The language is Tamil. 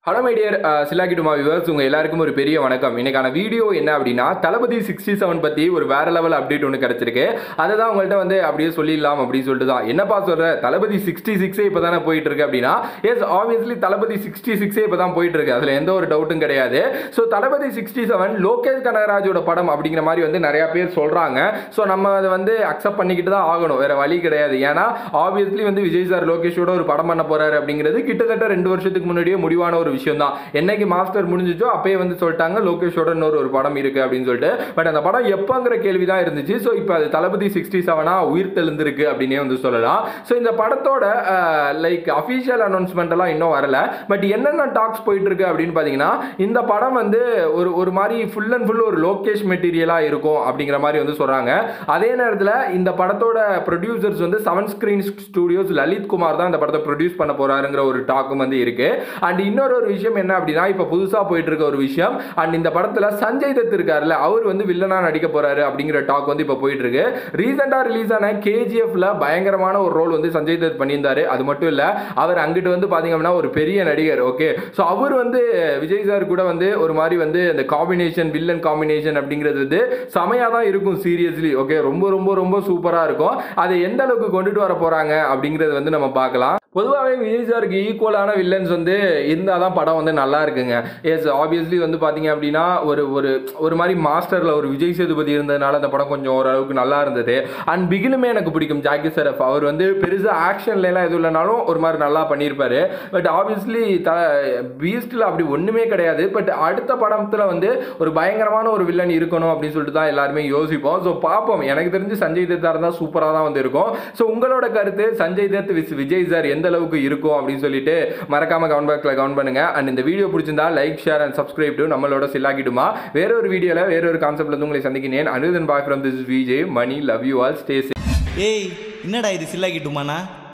ஹலோ மைடியர் சிலாக்கிட்டுமா விவர்ஸ் உங்கள் எல்லாருக்கும் ஒரு பெரிய வணக்கம் இன்னைக்கான வீடியோ என்ன அப்படின்னா தளபதி சிக்ஸ்டி செவன் பற்றி ஒரு வேற லெவல் அப்டேட் ஒன்று கிடச்சிருக்கு அதை தான் உங்கள்கிட்ட வந்து அப்படியே சொல்லிடலாம் அப்படின்னு சொல்லிட்டு தான் என்னப்பா சொல்கிற தளபதி சிக்ஸ்டி சிக்ஸே இப்போ தானே போயிட்டு இருக்கு அப்படின்னா எஸ் ஆப்வியஸ்லி தளபதி சிக்ஸ்டி சிக்ஸே இப்போ தான் போயிட்டு இருக்கு அதில் எந்த ஒரு டவுட்டும் கிடையாது so Thalapathy sixty seven Lokesh கனகராஜோட படம் அப்படிங்கிற மாதிரி வந்து நிறைய பேர் சொல்கிறாங்க ஸோ நம்ம அதை வந்து அக்செப்ட் பண்ணிக்கிட்டு தான் ஆகணும் வேற வழி கிடையாது ஏன்னா ஆப்வியஸ்லி வந்து விஜய் சார் லோகேஷோட ஒரு படம் பண்ண போறாரு அப்படிங்கிறது கிட்டத்தட்ட ரெண்டு வருஷத்துக்கு முன்னாடியே முடிவான ஒரு விஷயம் தான் என்னைக்கு மாஸ்டர் முடிஞ்சிச்சோ அப்பயே வந்து சொல்லிட்டாங்க லோகேஷோட இன்னொரு ஒரு படம் இருக்கு அப்படின்னு சொல்லிட்டு பட் அந்த படம் எப்போங்கிற கேள்வி தான் இருந்துச்சு ஸோ இப்போ அது தளபதி சிக்ஸ்டி செவனா உயிர் தெளிந்திருக்கு அப்படின்னே வந்து சொல்லலாம் ஸோ இந்த படத்தோட லைக் அஃபீஷியல் அனௌன்ஸ்மெண்ட் எல்லாம் இன்னும் வரல பட் என்னென்ன டாக்ஸ் போயிட்டு இருக்கு அப்படின்னு பார்த்தீங்கன்னா இந்த படம் வந்து ஒரு ஒரு மாதிரி ஃபுல் அண்ட் ஃபுல் ஒரு லோகேஷ் மெட்டீரியலாக இருக்கும் அப்படிங்கிற மாதிரி வந்து சொல்கிறாங்க அதே நேரத்தில் இந்த படத்தோட ப்ரொடியூசர்ஸ் வந்து செவன் ஸ்க்ரீன் ஸ்டூடியோஸ் லலித் குமார் தான் இந்த படத்தை ப்ரொடியூஸ் பண்ண போறாருங்கிற ஒரு டாக்கும் வந்து இருக்கு அண்ட் இன்னொரு ஒரு விஷயம் என்ன அப்படின்னா இப்போ புதுசாக போயிட்டு இருக்க ஒரு விஷயம் அண்ட் இந்த படத்தில் சஞ்சய் தத் இருக்காருல்ல அவர் வந்து வில்லனா நடிக்க போறாரு அப்படிங்கிற டாக் வந்து இப்போ போயிட்டு இருக்கு ரீசெண்டாக ரிலீஸ் ஆன கேஜிஎஃப்ல பயங்கரமான ஒரு ரோல் வந்து சஞ்சய் தத் பண்ணியிருந்தாரு அது மட்டும் இல்லை அவர் அங்கிட்டு வந்து பார்த்தீங்க அப்படின்னா ஒரு பெரிய நடிகர் ஓகே ஸோ அவர் வந்து விஜய் சார் கூட வந்து ஒரு மாதிரி வந்து அந்த காம்பினேஷன் வில்லன் காம்பினேஷன் அப்படிங்கிறது வந்து செமையாக தான் இருக்கும் சீரியஸ்லி ஓகே ரொம்ப ரொம்ப ரொம்ப சூப்பராக இருக்கும் அதை எந்த அளவுக்கு கொண்டுட்டு வர போகிறாங்க அப்படிங்கிறது வந்து நம்ம பார்க்கலாம் பொதுவாகவே விஜய் சாருக்கு ஈக்குவலான வில்லன்ஸ் வந்து இருந்தால் தான் படம் வந்து நல்லா இருக்குங்க எஸ் ஆப்வியஸ்லி வந்து பார்த்தீங்க அப்படின்னா ஒரு ஒரு ஒரு மாதிரி மாஸ்டரில் ஒரு விஜய் சேதுபதி இருந்ததுனால அந்த படம் கொஞ்சம் ஓரளவுக்கு நல்லா இருந்தது அண்ட் பிகிலுமே எனக்கு பிடிக்கும் ஜாக்கி சரஃப் அவர் வந்து பெருசாக ஆக்ஷன்லாம் எதுவும் இல்லைனாலும் ஒரு மாதிரி நல்லா பண்ணியிருப்பாரு பட் ஆப்வியஸ்லி த பீஸ்டில் அப்படி ஒன்றுமே கிடையாது பட் அடுத்த படத்தில் வந்து ஒரு பயங்கரமான ஒரு வில்லன் இருக்கணும் அப்படின்னு சொல்லிட்டு தான் எல்லாருமே யோசிப்போம் ஸோ பார்ப்போம் எனக்கு தெரிஞ்சு சஞ்சய் தத்தா இருந்தால் சூப்பராக தான் வந்து இருக்கும் ஸோ உங்களோட கருத்து சஞ்சய் தத் விஸ் விஜய் சார் எந்த அளவுக்கு இருக்கும் அப்படின்னு சொல்லிட்டு மறக்காம கமெண்ட் பாக்ஸில் கமெண்ட் பண்ணுங்க அண்ட் இந்த வீடியோ பிடிச்சிருந்தா like share and subscribe to நம்மளோட சில்லாக்கிடுமா வேற ஒரு வீடியோவில் வேற ஒரு கான்செப்ட்ல இருந்து உங்களை சந்திக்கிறேன் Anuthan bye from this Vijay Mani love you all stay ஏய் என்னடா இது சில்லாக்கிட்டுமாண்ணா